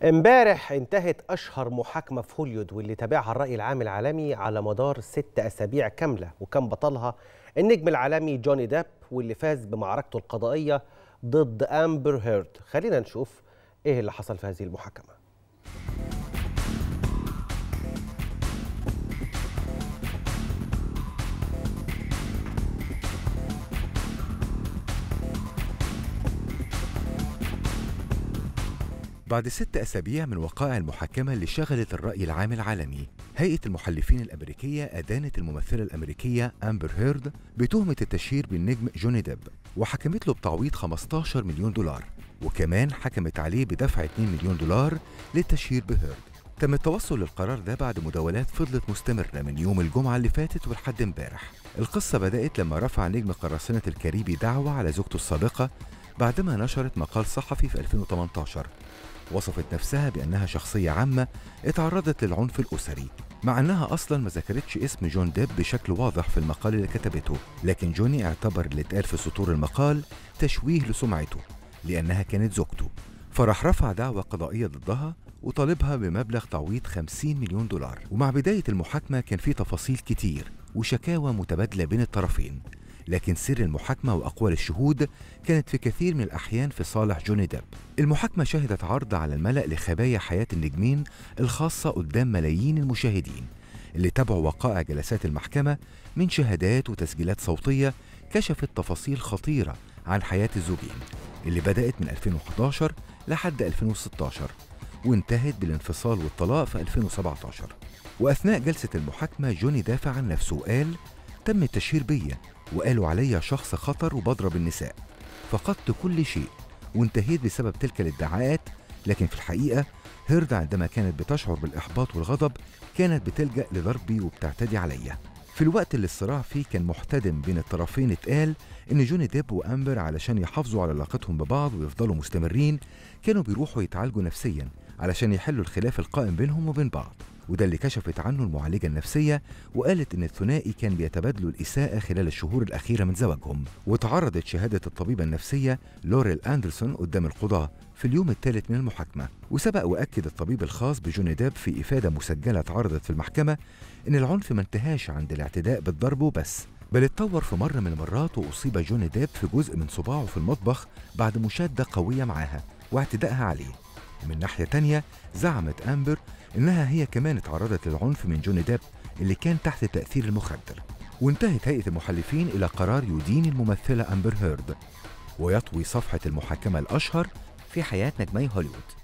امبارح انتهت أشهر محاكمة في هوليود واللي تابعها الرأي العام العالمي على مدار ست أسابيع كاملة وكان بطلها النجم العالمي جوني ديب واللي فاز بمعركته القضائية ضد أمبر هيرد خلينا نشوف إيه اللي حصل في هذه المحاكمة بعد ست أسابيع من وقائع المحاكمة اللي شغلت الرأي العام العالمي هيئة المحلفين الأمريكية أدانت الممثلة الأمريكية أمبر هيرد بتهمة التشهير بالنجم جوني ديب وحكمت له بتعويض 15 مليون دولار وكمان حكمت عليه بدفع 2 مليون دولار للتشهير بهيرد تم التوصل للقرار ده بعد مداولات فضلت مستمرة من يوم الجمعة اللي فاتت ولحد امبارح القصة بدأت لما رفع نجم قراصنة الكاريبي دعوة على زوجته السابقة بعدما نشرت مقال صحفي في 2018 وصفت نفسها بأنها شخصية عامة اتعرضت للعنف الأسري مع أنها أصلا ما ذكرتش اسم جون ديب بشكل واضح في المقال اللي كتبته لكن جوني اعتبر اللي اتقال في سطور المقال تشويه لسمعته لأنها كانت زوجته فراح رفع دعوى قضائية ضدها وطالبها بمبلغ تعويض 50 مليون دولار ومع بداية المحاكمة كان في تفاصيل كتير وشكاوى متبادلة بين الطرفين لكن سر المحاكمة وأقوال الشهود كانت في كثير من الأحيان في صالح جوني ديب المحاكمة شهدت عرض على الملأ لخبايا حياة النجمين الخاصة قدام ملايين المشاهدين اللي تابعوا وقائع جلسات المحكمة من شهادات وتسجيلات صوتية كشفت تفاصيل خطيرة عن حياة الزوجين اللي بدأت من 2011 لحد 2016 وانتهت بالانفصال والطلاق في 2017 وأثناء جلسة المحاكمة جوني دافع عن نفسه وقال تم التشهير بيا وقالوا عليا شخص خطر وبضرب النساء فقدت كل شيء وانتهيت بسبب تلك الادعاءات لكن في الحقيقة هيرد عندما كانت بتشعر بالإحباط والغضب كانت بتلجأ لضربي وبتعتدي عليا في الوقت اللي الصراع فيه كان محتدم بين الطرفين اتقال إن جوني ديب وأمبر علشان يحافظوا على علاقتهم ببعض ويفضلوا مستمرين كانوا بيروحوا يتعالجوا نفسيا علشان يحلوا الخلاف القائم بينهم وبين بعض وده اللي كشفت عنه المعالجة النفسية وقالت إن الثنائي كان بيتبادلوا الإساءة خلال الشهور الأخيرة من زواجهم وتعرضت شهادة الطبيبة النفسية لوريل أندرسون قدام القضاة في اليوم الثالث من المحاكمة وسبق وأكد الطبيب الخاص بجوني ديب في إفادة مسجلة اتعرضت في المحكمة إن العنف ما انتهاش عند الاعتداء بالضرب وبس بل اتطور في مرة من المرات وأصيب جوني ديب في جزء من صباعه في المطبخ بعد مشادة قوية معاها واعتدائها عليه ومن ناحية تانية زعمت أمبر إنها هي كمان اتعرضت للعنف من جوني ديب اللي كان تحت تأثير المخدر وانتهت هيئة المحلفين إلى قرار يدين الممثلة أمبر هيرد ويطوي صفحة المحاكمة الأشهر في حياة نجمي هوليوود